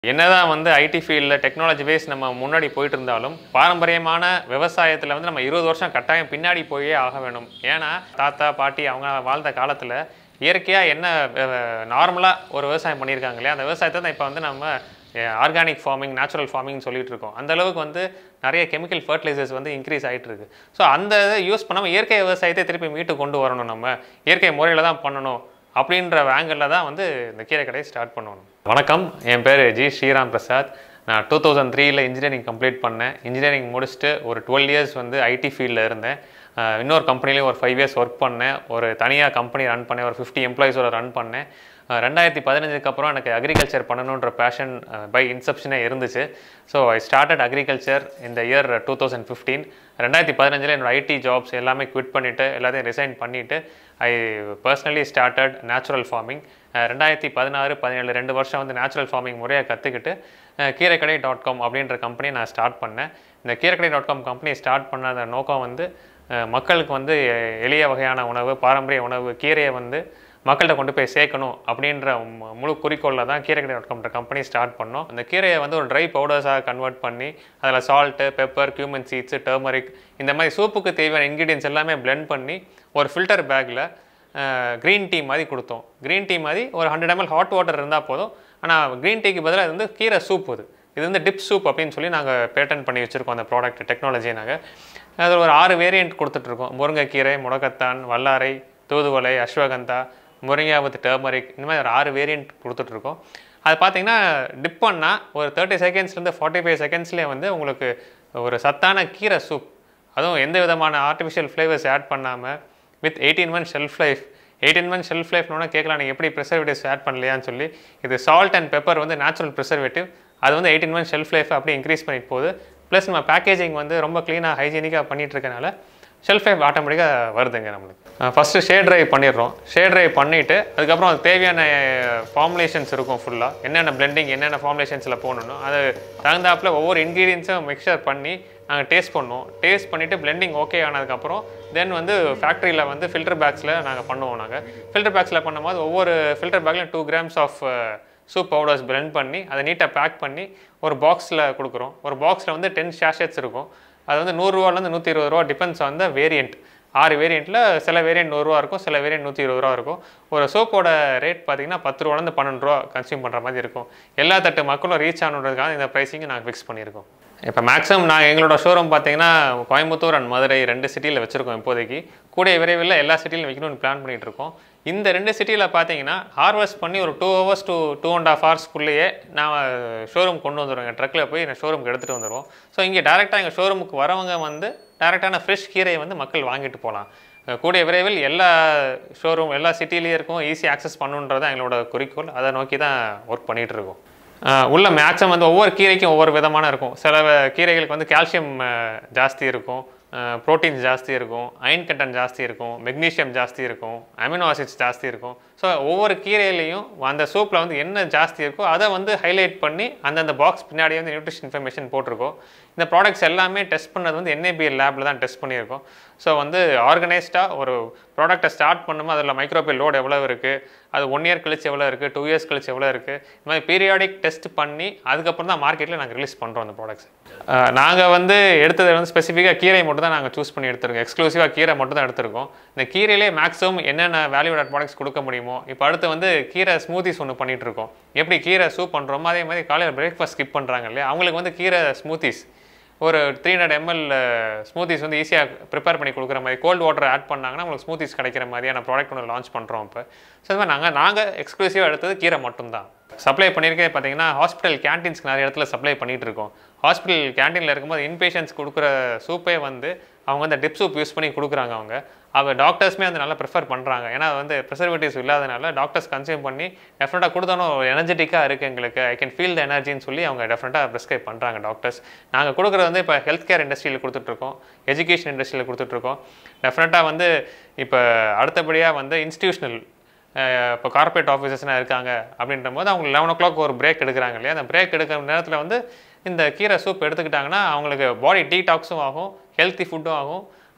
என்னதான் வந்து ஐடி ஃபீல்டில் டெக்னாலஜி பேஸ் நம்ம முன்னாடி போயிட்டு இருந்தாலும் பாரம்பரியமான விவசாயத்தில் வந்து நம்ம இருபது வருஷம் கட்டாயம் பின்னாடி போயே ஆக வேணும் ஏன்னா தாத்தா பாட்டி அவங்க வாழ்ந்த காலத்தில் இயற்கையாக என்ன நார்மலாக ஒரு விவசாயம் பண்ணியிருக்காங்க இல்லையா அந்த விவசாயத்தை தான் இப்போ வந்து நம்ம ஆர்கானிக் ஃபார்மிங் நேச்சுரல் ஃபார்மிங் சொல்லிட்டு இருக்கோம் அந்த அளவுக்கு வந்து நிறைய கெமிக்கல் ஃபர்டிலைசர்ஸ் வந்து இன்க்ரீஸ் ஆகிட்டு இருக்கு ஸோ அந்த இதை யூஸ் பண்ணாமல் இயற்கை விவசாயத்தை திருப்பி மீட்டு கொண்டு வரணும் நம்ம இயற்கை முறையில் தான் பண்ணணும் அப்படின்ற ஆங்கிளில் தான் வந்து இந்த கீரை கடையை ஸ்டார்ட் பண்ணணும் வணக்கம் என் பேர் ஜி ஸ்ரீராம் பிரசாத் நான் டூ தௌசண்ட் த்ரீல இன்ஜினியரிங் கம்ப்ளீட் பண்ணேன் இன்ஜினியரிங் முடிச்சுட்டு ஒரு டுவெல் இயர்ஸ் வந்து ஐடி ஃபீல்டில் இருந்தேன் அஹ் இன்னொரு கம்பெனிலையும் ஒரு ஃபைவ் இயர்ஸ் ஒர்க் பண்ணேன் ஒரு தனியாக கம்பெனி ரன் பண்ணேன் ஒரு ஃபிஃப்டி எம்ப்ளாயிஸோட ரன் பண்ணேன் அஹ் ரெண்டாயிரத்தி பதினஞ்சுக்கு அப்புறம் எனக்கு அக்ரிகல்ச்சர் பண்ணணுன்ற பேஷன் பை இன்செப்ஷனே இருந்துச்சு ஸோ ஐ ஸ்டார்டட் அக்ரிகல்ச்சர் இந்த இயர் டூ தௌசண்ட் ஃபிஃப்டீன் ரெண்டாயிரத்தி பதினஞ்சில் என்னோட ஐடி ஜாப்ஸ் எல்லாமே குவிட் பண்ணிவிட்டு எல்லாத்தையும் ரிசைன் பண்ணிவிட்டு I personally started natural farming ரெண்டாயிரத்தி பதினாறு பதினேழு ரெண்டு வருஷம் வந்து நேச்சுரல் ஃபார்மிங் முறையை கற்றுக்கிட்டு கீரைக்கடை டாட் காம் அப்படின்ற கம்பெனி நான் ஸ்டார்ட் பண்ணேன் இந்த Keeraikadai dot com company start பண்ண நோக்கம் வந்து அஹ், மக்களுக்கு வந்து எ- எளிய வகையான உணவு பாரம்பரிய உணவு கீரையை வந்து மக்கள்கிட்ட கொண்டு போய் சேர்க்கணும் அப்படின்ற மு- முழு குறிக்கோளில் தான் கீரைக்கடை டாட் காம்ன்ற கம்பெனி ஸ்டார்ட் பண்ணோம் அந்த கீரையை வந்து ஒரு ட்ரை பவுடர்ஸாக கன்வெர்ட் பண்ணி அதில் salt pepper cumin seeds turmeric இந்த மாதிரி சூப்புக்கு தேவையான இன்க்ரீடியன்ஸ் எல்லாமே blend பண்ணி ஒரு ஃபில்டர் பேக்கில் க்ரீன் டீ மாதிரி கொடுத்தோம் க்ரீன் டீ மாதிரி ஒரு ஹண்ட்ரட் ml ஹாட் வாட்டர் இருந்தால் போதும் ஆனால் க்ரீன் டீக்கு பதிலாக இது வந்து கீரை சூப் இது இது வந்து டிப் சூப் அப்படின்னு சொல்லி நாங்கள் பேட்டன் பண்ணி வச்சுருக்கோம் அந்த ப்ராடக்ட் டெக்னாலஜியை நாங்கள் அதில் ஒரு ஆறு வேரியண்ட் கொடுத்துட்ருக்கோம் முருங்கைக்கீரை முடக்கத்தான் வல்லாரை தூதுவளை அஸ்வகந்தா முருங்கா வித் டர்மரிக் இந்த மாதிரி ஒரு ஆறு வேரியண்ட் கொடுத்துட்ருக்கோம் அது பார்த்தீங்கன்னா டிப் பண்ணால் ஒரு தேர்ட்டி செகண்ட்ஸ்லேருந்து ஃபார்ட்டி ஃபைவ் செகண்ட்ஸ்லேயே வந்து உங்களுக்கு ஒரு சத்தான கீரை சூப் அதுவும் எந்த விதமான ஆர்டிஃபிஷியல் ஃப்ளேவர்ஸ் ஆட் பண்ணாமல் with eighteen month shelf life eighteen month shelf லைஃப்னோட கேட்கலாம் நீங்கள் எப்படி ப்ரிசர்வேட்டிவ்ஸ் ஆட் பண்ணலையான்னு சொல்லி இது சால்ட் அண்ட் பெப்பர் வந்து நேச்சுரல் ப்ரிசர்வேட்டிவ் அது வந்து எயிட்டீன் மந்த் ஷெல்ஃப் லைஃப் அப்படியே இன்க்ரீஸ் பண்ணிட்டு போகுது ப்ளஸ் நம்ம பேக்கேஜிங் வந்து ரொம்ப க்ளீனாக ஹைஜீனிக்காக பண்ணிட்டு இருக்கனால ஷெல்ஃப் லைஃப் ஆட்டோமேட்டிக்காக வருதுங்க நம்மளுக்கு ஃபஸ்ட்டு ஷேட் ட்ரைவ் பண்ணிடுறோம் ஷேட் ட்ரைவ் பண்ணிவிட்டு அதுக்கப்புறம் அதுக்கு தேவையான ஃபார்முலேஷன்ஸ் இருக்கும் ஃபுல்லாக என்னென்ன பிளெண்டிங் என்னென்ன ஃபார்முலேஷன்ஸில் போடணும் அது தகுந்தாப்பில் ஒவ்வொரு இன்க்ரீடியன்ஸும் மிக்சர் பண்ணி நாங்கள் டேஸ்ட் பண்ணுவோம் டேஸ்ட் பண்ணிவிட்டு பிளெண்டிங் ஓகே ஆனதுக்கப்புறம் தென் வந்து ஃபேக்ட்ரியில் வந்து ஃபில்டர் பேக்ஸில் நாங்கள் பண்ணுவோம் நாங்கள் ஃபில்டர் பேக்ஸில் பண்ணும்போது ஒவ்வொரு ஃபில்டர் பேக்லையும் two grams of soup powders blend பண்ணி அதை நீட்டாக பேக் பண்ணி ஒரு பாக்ஸில் கொடுக்குறோம் ஒரு பாக்ஸில் வந்து டென் ஷேஷெட்ஸ் இருக்கும் அது வந்து நூறுரூவாலேருந்து நூற்றி இருபது ரூபா டிபெண்ட்ஸ் ஆன் த வேரியண்ட் ஆறு வேரியண்ட்டில் சில வேரியண்ட் நூறுரூவா இருக்கும் சில வேரியண்ட் நூற்றி இருபது ரூபா இருக்கும் ஒரு சோப்போட ரேட் பார்த்தீங்கன்னா பத்து ரூபாலேருந்து பன்னெண்டு ரூபா கன்சியூம் பண்ணுற மாதிரி இருக்கும் எல்லா தட்டு மக்களும் ரீச் ஆகணுன்றதுக்காக இந்த ப்ரைஸிங்கை நாங்கள் ஃபிக்ஸ் பண்ணியிருக்கோம் இப்போ மேக்ஸிமம் நான் எங்களோட ஷோரூம் பார்த்தீங்கன்னா கோயம்புத்தூர் அண்ட் மதுரை ரெண்டு சிட்டியில் வச்சுருக்கோம் இப்போதைக்கு கூடிய விரைவில் எல்லா சிட்டியிலும் வைக்கணும்னு பிளான் பண்ணிட்டு இருக்கோம் இந்த ரெண்டு சிட்டியில் பார்த்தீங்கன்னா ஹார்வெஸ்ட் பண்ணி ஒரு two hours to two and half ஹவர்ஸ்க்குள்ளேயே நான் ஷோரூம் கொண்டு வந்துடுவோம் ட்ரக்கில் போய் நான் ஷோரூமுக்கு எடுத்துகிட்டு வந்துடுவோம் ஸோ இங்கே டேரெக்டாக எங்கள் ஷோரூமுக்கு வரவங்க வந்து டேரெக்டான ஃப்ரெஷ் கீரையை வந்து மக்கள் வாங்கிட்டு போகலாம் அஹ் கூடிய விரைவில் எல்லா ஷோரூம் எல்லா சிட்டிலேயும் இருக்கும் ஈஸி ஆக்சஸ் பண்ணுன்றது தான் எங்களோட குறிக்கோள் அதை நோக்கி தான் ஒர்க் பண்ணிகிட்டு இருக்கோம் அஹ் உள்ள மேக்ஸிமம் வந்து ஒவ்வொரு கீரைக்கும் ஒவ்வொரு விதமான இருக்கும் சில வ- கீரைகளுக்கு வந்து கால்சியம் ஜாஸ்தி இருக்கும் ப்ரோட்டீன்ஸ் ஜாஸ்தி இருக்கும் அயன் கண்டென்ட் ஜாஸ்தி இருக்கும் மெக்னீஷியம் ஜாஸ்தி இருக்கும் அமினோ ஆசிட்ஸ் ஜாஸ்தி இருக்கும் ஸோ ஒவ்வொரு கீரையிலையும் அந்த சூப்பில் வந்து என்ன ஜாஸ்தி இருக்கோ அதை வந்து ஹைலைட் பண்ணி அந்தந்த பாக்ஸ் பின்னாடி வந்து நியூட்ரிஷன் இன்ஃபர்மேஷன் போட்டிருக்கோம் இந்த ப்ராடக்ட்ஸ் எல்லாமே டெஸ்ட் பண்ணது வந்து NABL லேபில் தான் டெஸ்ட் பண்ணியிருக்கோம் ஸோ வந்து ஆர்கனைஸ்டாக ஒரு ப்ராடக்ட்டை ஸ்டார்ட் பண்ணும்போது அதில் மைக்ரோபியல் லோட் எவ்வளோ இருக்குது அது ஒன் இயர் கழிச்சு எவ்வளோ இருக்குது டூ இயர்ஸ் கழிச்சு எவ்வளோ இருக்குது இந்த மாதிரி பீரியாடிக் டெஸ்ட் பண்ணி அதுக்கப்புறம் தான் மார்க்கெட்டில் நாங்கள் ரிலீஸ் பண்ணுறோம் அந்த ப்ராடக்ட்ஸ் நாங்கள் வந்து எடுத்தது வந்து ஸ்பெசிஃபிக்காக கீரை மட்டும் தான் நாங்கள் சூஸ் பண்ணி எடுத்திருக்கோம் எக்ஸ்க்ளூசிவாக கீரை மட்டும் தான் எடுத்திருக்கோம் இந்த கீரையிலே மேக்ஸிமம் என்னென்ன வேல்யூ ஆட் ப்ராடக்ட்ஸ் கொடுக்க முடியுமோ இப்போ அடுத்து வந்து கீரை ஸ்மூத்திஸ் ஒன்று பண்ணிட்டு இருக்கோம் எப்படி கீரை சூப் பண்ணுறோமோ அதே மாதிரி காலையில் பிரேக்ஃபாஸ்ட் ஸ்கிப் பண்ணுறாங்க இல்லையா அவங்களுக்கு வந்து கீரை ஸ்மூத்திஸ் ஒரு த்ரீ ஹண்ட்ரட் எம்எல் ஸ்மூத்திஸ் வந்து ஈஸியாக ப்ரிப்பேர் பண்ணி கொடுக்குற மாதிரி கோல்டு வாட்டர் ஆட் பண்ணாங்கன்னா உங்களுக்கு ஸ்மூத்திஸ் கிடைக்கிற மாதிரியான ப்ராடக்ட் ஒன்று லான்ச் பண்ணுறோம் இப்போ ஸோ அது மாதிரி நாங்கள் நாங்கள் எக்ஸ்க்ளூசிவாக எடுத்தது கீரை மட்டும்தான் சப்ளை பண்ணியிருக்கே பார்த்தீங்கன்னா ஹாஸ்பிட்டல் கேன்டீன்ஸ்க்கு நிறைய இடத்துல சப்ளை பண்ணிட்டு இருக்கோம் ஹாஸ்பிட்டல் கேன்டீனில் இருக்கும்போது இன்பேஷன்ஸ் கொடுக்குற சூப்பே வந்து அவங்க வந்து டிப் சூப் யூஸ் பண்ணி கொடுக்குறாங்க அவங்க அவங்க டாக்டர்ஸ்மே வந்து நல்லா ப்ரிஃபர் பண்ணுறாங்க ஏன்னா அது வந்து ப்ரிசர்வேட்டிவ்ஸ் இல்லாதனால டாக்டர்ஸ் கன்சியூம் பண்ணி டெஃபினட்டாக கொடுத்தோம் எனர்ஜெட்டிக்காக இருக்குது எங்களுக்கு ஐ கேன் ஃபீல் த எனர்ஜின்னு சொல்லி அவங்க டெஃபினட்டாக ப்ரிஸ்கிரைப் பண்ணுறாங்க டாக்டர்ஸ் நாங்கள் கொடுக்குறது வந்து இப்போ ஹெல்த் கேர் இண்டஸ்ட்ரியில் கொடுத்துட்ருக்கோம் எஜுகேஷன் இண்டஸ்ட்ரியில் கொடுத்துட்ருக்கோம் டெஃபினட்டாக வந்து இப்போ அடுத்தபடியாக வந்து இன்ஸ்டியூஷனல் இப்போ கார்ப்பரேட் ஆஃபீஸர்ஸ்லாம் இருக்காங்க அப்படின்ற போது அவங்க லெவன் ஓ கிளாக் ஒரு பிரேக் எடுக்கிறாங்க இல்லையா அந்த பிரேக் எடுக்கிற நேரத்தில் வந்து இந்த கீரை சூப் எடுத்துக்கிட்டாங்கன்னா அவங்களுக்கு பாடி டீடாக்ஸும் ஆகும் ஹெல்த்தி ஃபுட்டும் ஆகும்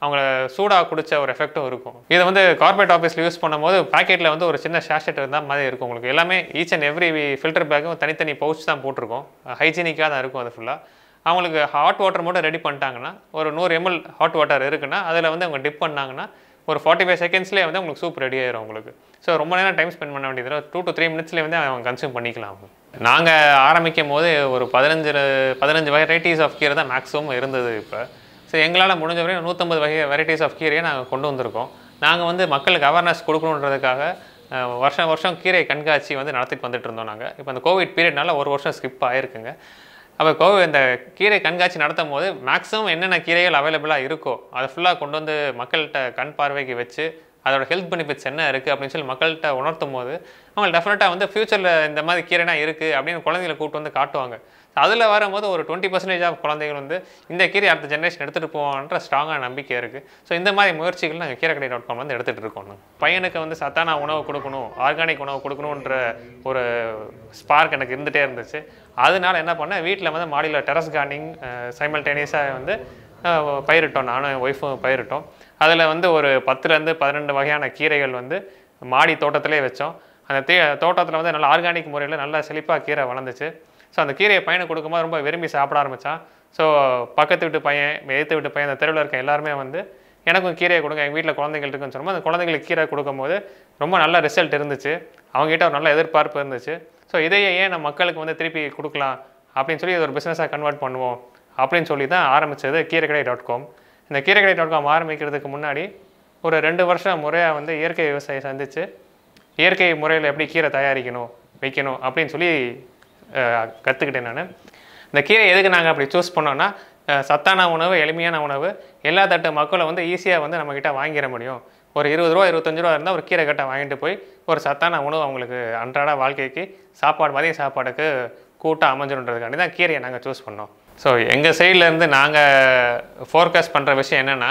அவங்கள சூடாக குடிச்ச ஒரு எஃபெக்ட்டும் இருக்கும் இதை வந்து கார்பரேட் ஆஃபீஸில் யூஸ் பண்ணும்போது பாக்கெட்டில் வந்து ஒரு சின்ன ஷாஷெட் இருந்தால் மாதிரி இருக்கும் உங்களுக்கு எல்லாமே ஈச் அண்ட் எவ்ரி ஃபில்டர் பேக்கும் தனித்தனி பவுச் தான் போட்டிருக்கோம் ஹைஜீனிக்காக தான் இருக்கும் அது ஃபுல்லாக அவங்களுக்கு ஹாட் வாட்டர் மட்டும் ரெடி பண்ணிட்டாங்கன்னா ஒரு நூறு எம்எல் ஹாட் வாட்டர் இருக்குன்னா அதில் வந்து அவங்க டிப் பண்ணாங்கன்னா ஒரு ஃபார்ட்டி ஃபைவ் செகண்ட்ஸ்லேயே வந்து உங்களுக்கு சூப் ரெடி ஆயிரும் உங்களுக்கு ஸோ ரொம்ப நேரம் டைம் ஸ்பெண்ட் பண்ண வேண்டியதில்லை டூ டு த்ரீ மினிட்ஸ்லேயே வந்து அவங்க கன்சியூம் பண்ணிக்கலாம் நாங்கள் ஆரம்பிக்கும் போது ஒரு பதினஞ்சு பதினஞ்சு வெரைட்டிஸ் ஆஃப் கீரை தான் மேக்ஸிமம் இருந்தது இப்போ ஸோ எங்களால் முடிஞ்ச வரையும் நூற்றம்பது வகை வெரைட்டிஸ் ஆஃப் கீரையை நாங்கள் கொண்டு வந்திருக்கோம் நாங்கள் வந்து மக்களுக்கு அவேர்னஸ் கொடுக்கணுன்றதுக்காக அஹ், வருஷம் வருஷம் கீரை கண்காட்சி வந்து நடத்திட்டு வந்துட்டு இருந்தோம் நாங்கள் இப்போ அந்த கோவிட் பீரியட்னால ஒரு வருஷம் ஸ்கிப் ஆயிருக்குங்க அப்போ கோவி இந்த கீரை கண்காட்சி நடத்தும் போது மேக்ஸிமம் என்னென்ன கீரைகள் அவைலபிளாக இருக்கோ அதை ஃபுல்லாக கொண்டு வந்து மக்கள்கிட்ட கண் பார்வைக்கு வச்சு அதோட ஹெல்த் பெனிஃபிட்ஸ் என்ன இருக்குது அப்படின்னு சொல்லி மக்கள்கிட்ட உணர்த்தும் போது அவங்க டெஃபினட்டாக வந்து ஃப்யூச்சரில் இந்த மாதிரி கீரைனா இருக்குது அப்படின்னு குழந்தைகளை கூப்பிட்டு வந்து காட்டுவாங்க அதில் வரும்போது ஒரு டுவெண்ட்டி பர்சன்டேஜ் ஆஃப் குழந்தைகள் வந்து இந்த கீரை அடுத்த ஜென்ரேஷன் எடுத்துகிட்டு போவான்ற ஸ்ட்ராங்கான நம்பிக்கை இருக்குது ஸோ இந்த மாதிரி முயற்சிகள் நாங்கள் கீரைக்கடை டாட் காம் வந்து எடுத்துகிட்டு இருக்கோம் நாங்க. பையனுக்கு வந்து சத்தான உணவு கொடுக்கணும் ஆர்கானிக் உணவு கொடுக்கணுன்ற ஒரு ஸ்பார்க் எனக்கு இருந்துகிட்டே இருந்துச்சு அதனால என்ன பண்ணேன் வீட்டில் வந்து மாடியில் டெரஸ் கார்டனிங் சைமல்டேனியஸாக வந்து அஹ், பயிரிட்டோம் நானும் என் ஒய்ஃபும் பயிரிட்டோம் அதில் வந்து ஒரு பத்துலேருந்து பதினெண்டு வகையான கீரைகள் வந்து மாடி தோட்டத்திலே வச்சோம் அந்த தே தோட்டத்தில் வந்து நல்ல ஆர்கானிக் முறையில் நல்லா செழிப்பாக கீரை வளர்ந்துச்சு ஸோ அந்த கீரையை பையனுக்கு கொடுக்கும்போது ரொம்ப விரும்பி சாப்பிட ஆரம்பித்தான் ஸோ பக்கத்து வீட்டு பையன் எதிர்த்து வீட்டு பையன் அந்த தெருவில் இருக்க எல்லாருமே வந்து எனக்கும் கீரையை கொடுங்க எங்கள் வீட்டில் குழந்தைகள் இருக்குன்னு சொல்லும்போது அந்த குழந்தைங்களுக்கு கீரை கொடுக்கும்போது ரொம்ப நல்ல ரிசல்ட் இருந்துச்சு அவங்ககிட்ட ஒரு நல்ல எதிர்பார்ப்பு இருந்துச்சு ஸோ இதையே ஏன் நம்ம மக்களுக்கு வந்து திருப்பி கொடுக்கலாம் அப்படின்னு சொல்லி இது ஒரு பிஸ்னஸாக கன்வெர்ட் பண்ணுவோம் அப்படின்னு சொல்லி தான் ஆரம்பித்தது கீரைக்கடை டாட் காம் இந்த கீரைக்கடை டாட் காம் ஆரம்பிக்கிறதுக்கு முன்னாடி ஒரு ரெண்டு வருஷம் முறையாக வந்து இயற்கை விவசாயி சந்தித்து இயற்கை முறையில் எப்படி கீரை தயாரிக்கணும் வைக்கணும் அப்படின்னு சொல்லி கற்றுக்கிட்டேன் நான் இந்த கீரை எதுக்கு நாங்கள் அப்படி சூஸ் பண்ணோன்னா அஹ், சத்தான உணவு எளிமையான உணவு எல்லா தட்டு மக்களும் வந்து ஈஸியாக வந்து நம்மக்கிட்ட வாங்கிட முடியும் ஒரு இருபது ரூபா இருபத்தஞ்சு ரூபா இருந்தால் ஒரு கீரை கட்டை வாங்கிட்டு போய் ஒரு சத்தான உணவு அவங்களுக்கு அன்றாட வாழ்க்கைக்கு சாப்பாடு மதிய சாப்பாடுக்கு கூட்டாக அமைஞ்சிருன்றதுக்காண்டி தான் கீரையை நாங்கள் சூஸ் பண்ணோம் ஸோ எங்கள் சைட்லேருந்து நாங்கள் ஃபோர்காஸ்ட் பண்ணுற விஷயம் என்னென்னா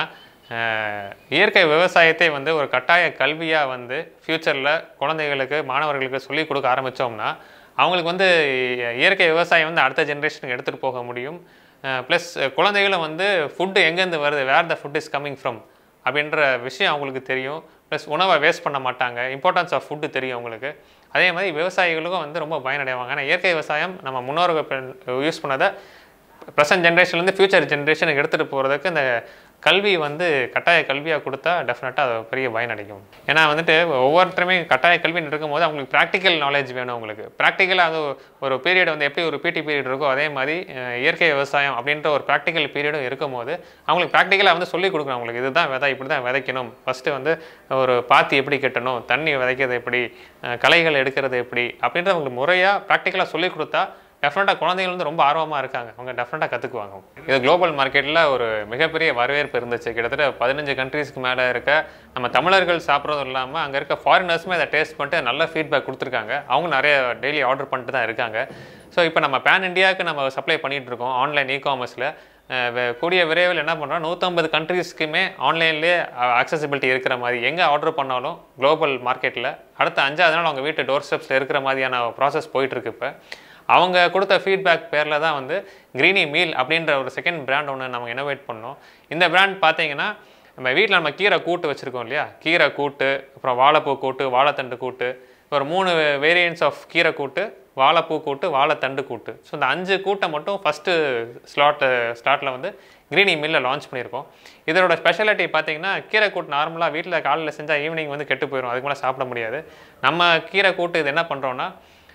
அஹ் இயற்கை விவசாயத்தை வந்து ஒரு கட்டாய கல்வியாக வந்து ஃப்யூச்சரில் குழந்தைகளுக்கு மாணவர்களுக்கு சொல்லிக் கொடுக்க ஆரம்பித்தோம்னா அவங்களுக்கு வந்து இயற்கை விவசாயம் வந்து அடுத்த ஜென்ரேஷனுக்கு எடுத்துகிட்டு போக முடியும் ப்ளஸ் குழந்தைகளும் வந்து ஃபுட்டு எங்கேருந்து வருது where the food is coming from அப்படின்ற விஷயம் அவங்களுக்கு தெரியும் ப்ளஸ் உணவை வேஸ்ட் பண்ண மாட்டாங்க இம்பார்ட்டன்ஸ் ஆஃப் ஃபுட்டு தெரியும் அவங்களுக்கு அதே மாதிரி விவசாயிகளுக்கும் வந்து ரொம்ப பயனடைவாங்க ஏன்னா இயற்கை விவசாயம் நம்ம முன்னோர்கள் யூஸ் பண்ணதை ப்ரெசன்ட் ஜென்ரேஷன்லேருந்து ஃபியூச்சர் ஜென்ரேஷனுக்கு எடுத்துகிட்டு போகிறதுக்கு இந்த கல்வி வந்து கட்டாய கல்வியாக கொடுத்தா டெஃபினட்டாக அது பெரிய பயன் அடைக்கும் ஏன்னா வந்துட்டு ஒவ்வொருத்தருமே கட்டாய கல்வின்னு இருக்கும்போது அவங்களுக்கு ப்ராக்டிக்கல் நாலேஜ் வேணும் அவங்களுக்கு ப்ராக்டிக்கலாக அது ஒரு பீரியட் வந்து எப்படி ஒரு பிடி பீரியட் இருக்கோ அதே மாதிரி அஹ், இயற்கை விவசாயம் அப்படின்ற ஒரு ப்ராக்டிக்கல் பீரியடும் இருக்கும்போது அவங்களுக்கு ப்ராக்டிக்கலாக வந்து சொல்லிக் கொடுக்கணும் அவங்களுக்கு இதுதான் விதை இப்படி தான் விதைக்கணும் ஃபஸ்ட்டு வந்து ஒரு பாத்தி எப்படி கட்டணும் தண்ணி விதைக்கிறது எப்படி அஹ், களைகள் எடுக்கிறது எப்படி அப்படின்ற அவங்களுக்கு முறையாக ப்ராக்டிக்கலாக சொல்லிக் கொடுத்தா டெஃபினட்டாக குழந்தைகள் வந்து ரொம்ப ஆர்வமாக இருக்காங்க அவங்க டெஃபினட்டாக கற்றுக்குவாங்க இது குளோபல் மார்க்கெட்டில் ஒரு மிகப்பெரிய வரவேற்பு இருந்துச்சு கிட்டத்தட்ட பதினஞ்சு கண்ட்ரீஸ்க்கு மேலே இருக்க நம்ம தமிழர்கள் சாப்பிட்றதும் இல்லாமல் அங்கே இருக்க ஃபாரினர்ஸுமே அதை டேஸ்ட் பண்ணிட்டு நல்ல ஃபீட்பேக் கொடுத்துருக்காங்க அவங்க நிறைய டெய்லி ஆர்டர் பண்ணிட்டு தான் இருக்காங்க ஸோ இப்போ நம்ம பேன் இந்தியாவுக்கு நம்ம சப்ளை பண்ணிகிட்டு இருக்கோம் ஆன்லைன் இ காமர்ஸில் கூடிய விரைவில் என்ன பண்ணுறோம் நூற்றம்பது கண்ட்ரீஸ்க்குமே ஆன்லைன்லேயே அக்சசிபிலிட்டி இருக்கிற மாதிரி எங்கே ஆர்டர் பண்ணாலும் குளோபல் மார்க்கெட்டில் அடுத்த அஞ்சாவது நாள் அவங்க வீட்டு டோர் ஸ்டெப்ஸில் இருக்கிற மாதிரியான ப்ராசஸ் போயிட்டுருக்கு இப்போ அவங்க கொடுத்த ஃபீட்பேக் பேரில் தான் வந்து க்ரீனி மீல் அப்படின்ற ஒரு செகண்ட் பிராண்ட் ஒன்று நம்ம இனோவேட் பண்ணோம் இந்த பிராண்ட் பார்த்தீங்கன்னா நம்ம வீட்டில் நம்ம கீரை கூட்டு வச்சுருக்கோம் இல்லையா கீரை கூட்டு அப்புறம் வாழைப்பூ கூட்டு வாழைத்தண்டு கூட்டு ஒரு மூணு வேரியன்ட்ஸ் ஆஃப் கீரை கூட்டு வாழைப்பூ கூட்டு வாழைத்தண்டு கூட்டு ஸோ இந்த அஞ்சு கூட்டை மட்டும் ஃபஸ்ட்டு ஸ்லாட்டு ஸ்லாட்டில் வந்து க்ரீனி மில்லில் லான்ச் பண்ணியிருக்கோம் இதோட ஸ்பெஷாலிட்டி பார்த்தீங்கன்னா கீரை கூட்டு நார்மலாக வீட்டில் காலையில் செஞ்சால் ஈவினிங் வந்து கெட்டு போயிடும் அதுக்கு மேலே சாப்பிட முடியாது நம்ம கீரை கூட்டு இது என்ன பண்ணுறோன்னா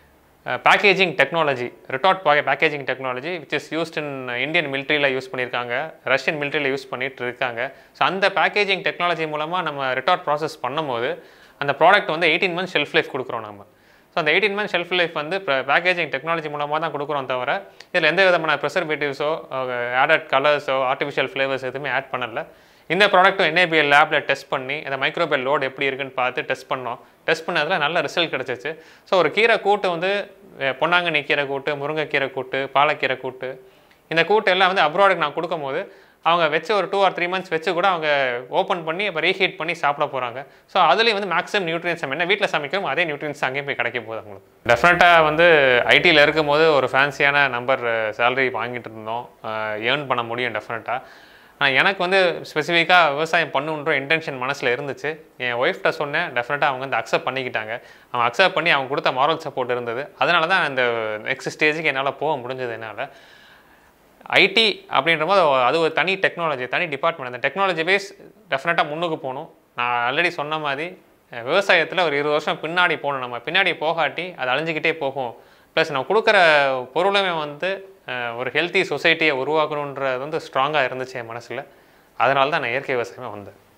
பேக்கேஜிங் டெக்னாலஜி ரிட்டார்ட் பாக packaging technology which is used in Indian மிலிட்ரியில் யூஸ் பண்ணியிருக்காங்க ரஷ்யன் மிலிட்ரியில் யூஸ் பண்ணிட்டு இருக்காங்க ஸோ அந்த பேக்கேஜிங் டெக்னாலஜி மூலமாக நம்ம ரிட்டார்ட் ப்ராசஸ் பண்ணும்போது அந்த ப்ராடக்ட் வந்து எயிட்டீன் மந்த்ஸ் ஷெல்ஃப் லைஃப் கொடுக்குறோம் நம்ம ஸோ அந்த எயிட்டீன் மந்த் ஷெல்ஃப் லைஃப் வந்து பேக்கேஜிங் டெக்னாலஜி மூலமாக தான் கொடுக்குறோம் தவிர இதில் எந்த விதமான ப்ரெசர்வேட்டிவ்ஸோ ஆடட் கலர்ஸோ ஆர்டிஃபிஷியல் ஃப்ளேவர்ஸ் எதுவுமே ஆட் பண்ணல இந்த ப்ராடக்ட்டும் என்ஏபிஎல் லேபில் டெஸ்ட் பண்ணி இந்த மைக்ரோபெல் லோட் எப்படி இருக்குன்னு பார்த்து டெஸ்ட் பண்ணோம் டெஸ்ட் பண்ணதில் நல்ல ரிசல்ட் கிடச்சிச்சு ஸோ ஒரு கீரை கூட்டு வந்து அஹ், பொன்னாங்கண்ணி கீரை கூட்டு முருங்கைக்கீரை கூட்டு பாலக்கீரை கூட்டு இந்த கூட்டு எல்லாம் வந்து அப்ராடுக்கு நான் கொடுக்கும்போது அவங்க வச்சு ஒரு டூ ஆர் த்ரீ மந்த்ஸ் வச்சு கூட அவங்க ஓப்பன் பண்ணி இப்போ ரீஹீட் பண்ணி சாப்பிட போகிறாங்க ஸோ அதுலேயும் வந்து மேக்ஸிமம் நியூட்ரியன்ஸ் நம்ம என்ன வீட்டில் சமைக்கிறோம் அதே நியூட்ரியன்ஸ் அங்கேயும் போய் கிடைக்க போகுது அவங்களுக்கு டெஃபினட்டாக வந்து ஐடியில் இருக்கும்போது ஒரு ஃபேன்சியான நம்பர் சேலரி வாங்கிட்டு இருந்தோம் ஏர்ன் பண்ண முடியும் டெஃபினட்டாக ஆனால் எனக்கு வந்து ஸ்பெசிஃபிக்காக விவசாயம் பண்ணுன்ற இன்டென்ஷன் மனசில் இருந்துச்சு என் ஒய்ஃப்ட்ட சொன்னேன் டெஃபினட்டாக அவங்க வந்து அக்செப்ட் பண்ணிக்கிட்டாங்க அவங்க அக்செப்ட் பண்ணி அவங்க கொடுத்த மாரல் சப்போர்ட் இருந்தது அதனால தான் அந்த நெக்ஸ்ட் ஸ்டேஜுக்கு என்னால் போக முடிஞ்சது என்னால் ஐடி அப்படின்ற போது அது ஒரு தனி டெக்னாலஜி தனி டிபார்ட்மெண்ட் அந்த டெக்னாலஜி பேஸ் டெஃபினட்டாக முன்னுக்கு போகணும் நான் ஆல்ரெடி சொன்ன மாதிரி விவசாயத்தில் ஒரு இருபது வருஷம் பின்னாடி போகணும் நம்ம பின்னாடி போகாட்டி அது அழிஞ்சிக்கிட்டே போகும் ப்ளஸ் நம்ம கொடுக்குற பொருளுமே வந்து அஹ், ஒரு ஹெல்த்தி சொசைட்டியை உருவாக்கணுன்றது வந்து ஸ்ட்ராங்காக இருந்துச்சு என் மனசில் அதனால தான் நான் இயற்கை விவசாயமே வந்தேன்